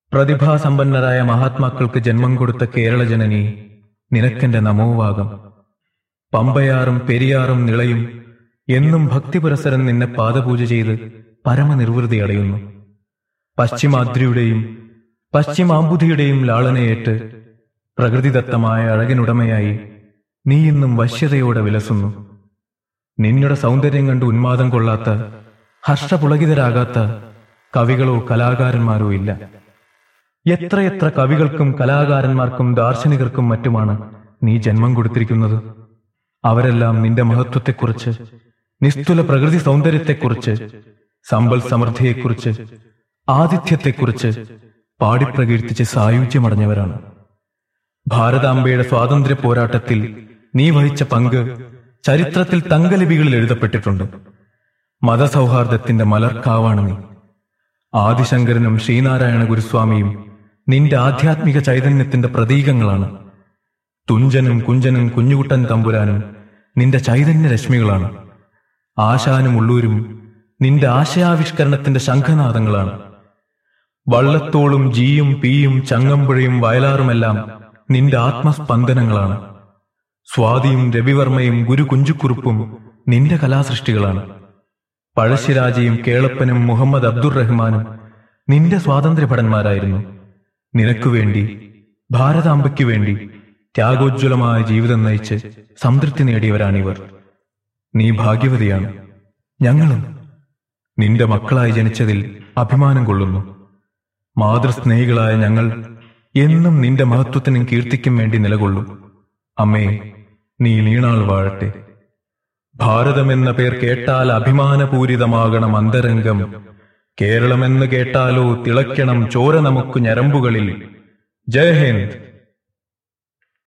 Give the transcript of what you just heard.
പ്രതിഭാസമ്പന്നരായ മഹാത്മാക്കൾക്ക് ജന്മം കൊടുത്ത കേരള ജനനി നിനക്കെന്റെ നമോവാകം പമ്പയാറും പെരിയാറും നിളയും എന്നും ഭക്തിപുരസരം നിന്നെ പാദപൂജ ചെയ്ത് പരമനിർവൃതി അടയുന്നു പശ്ചിമാദ്രിയുടെയും പശ്ചിമാംബുധിയുടെയും ലാളനയേറ്റ് പ്രകൃതിദത്തമായ അഴകിനുടമയായി നീ ഇന്നും വശ്യതയോടെ വിലസുന്നു നിന്നുടെ സൗന്ദര്യം കണ്ട് ഉന്മാദം കൊള്ളാത്ത ഹർഷപുളകിതരാകാത്ത കവികളോ കലാകാരന്മാരോ ഇല്ല എത്രയെത്ര കവികൾക്കും കലാകാരന്മാർക്കും ദാർശനികർക്കും മറ്റുമാണ് നീ ജന്മം കൊടുത്തിരിക്കുന്നത് അവരെല്ലാം നിന്റെ മഹത്വത്തെക്കുറിച്ച് നിസ്തുല പ്രകൃതി സൗന്ദര്യത്തെക്കുറിച്ച് സമ്പൽ സമൃദ്ധിയെക്കുറിച്ച് ആതിഥ്യത്തെക്കുറിച്ച് പാടിപ്രകീർത്തിച്ച് സായുജ്യമടഞ്ഞവരാണ് ഭാരതാംബയുടെ സ്വാതന്ത്ര്യ പോരാട്ടത്തിൽ നീ വഹിച്ച പങ്ക് ചരിത്രത്തിൽ തങ്കലിപികളിൽ എഴുതപ്പെട്ടിട്ടുണ്ട് മതസൗഹാർദ്ദത്തിന്റെ മലർക്കാവാണ് നീ ആദിശങ്കരനും ശ്രീനാരായണ ഗുരുസ്വാമിയും നിന്റെ ആധ്യാത്മിക ചൈതന്യത്തിന്റെ പ്രതീകങ്ങളാണ് തുഞ്ചനും കുഞ്ചനും കുഞ്ഞുകുട്ടൻ തമ്പുരാനും നിന്റെ ചൈതന്യ രശ്മികളാണ് ആശാനും ഉള്ളൂരും നിന്റെ ആശയാവിഷ്കരണത്തിന്റെ ശംഖനാദങ്ങളാണ് വള്ളത്തോളും ജീയും പീയും ചങ്ങമ്പുഴയും വയലാറുമെല്ലാം നിന്റെ ആത്മസ്പന്ദനങ്ങളാണ് സ്വാതിയും രവിവർമ്മയും ഗുരു കുഞ്ചുക്കുറുപ്പും നിന്റെ കലാസൃഷ്ടികളാണ് പഴശ്ശിരാജയും കേളപ്പനും മുഹമ്മദ് അബ്ദുർ റഹ്മാനും നിന്റെ സ്വാതന്ത്ര്യഭടന്മാരായിരുന്നു നിനക്കു വേണ്ടി ഭാരതാംബയ്ക്കു വേണ്ടി ത്യാഗോജ്വലമായ ജീവിതം നയിച്ച് സംതൃപ്തി നേടിയവരാണിവർ നീ ഭാഗ്യവതിയാണ് ഞങ്ങളും നിന്റെ മക്കളായി ജനിച്ചതിൽ അഭിമാനം കൊള്ളുന്നു മാതൃസ്നേഹികളായ ഞങ്ങൾ എന്നും നിന്റെ മഹത്വത്തിനും കീർത്തിക്കും വേണ്ടി നിലകൊള്ളും അമ്മേ നീ നീണാൾ വാഴട്ടെ ഭാരതമെന്ന പേർ കേട്ടാൽ അഭിമാനപൂരിതമാകണം അന്തരംഗം കേരളമെന്ന് കേട്ടാലോ തിളയ്ക്കണം ചോര നമുക്ക് ഞരമ്പുകളിൽ ജയ് ഹിന്ദ്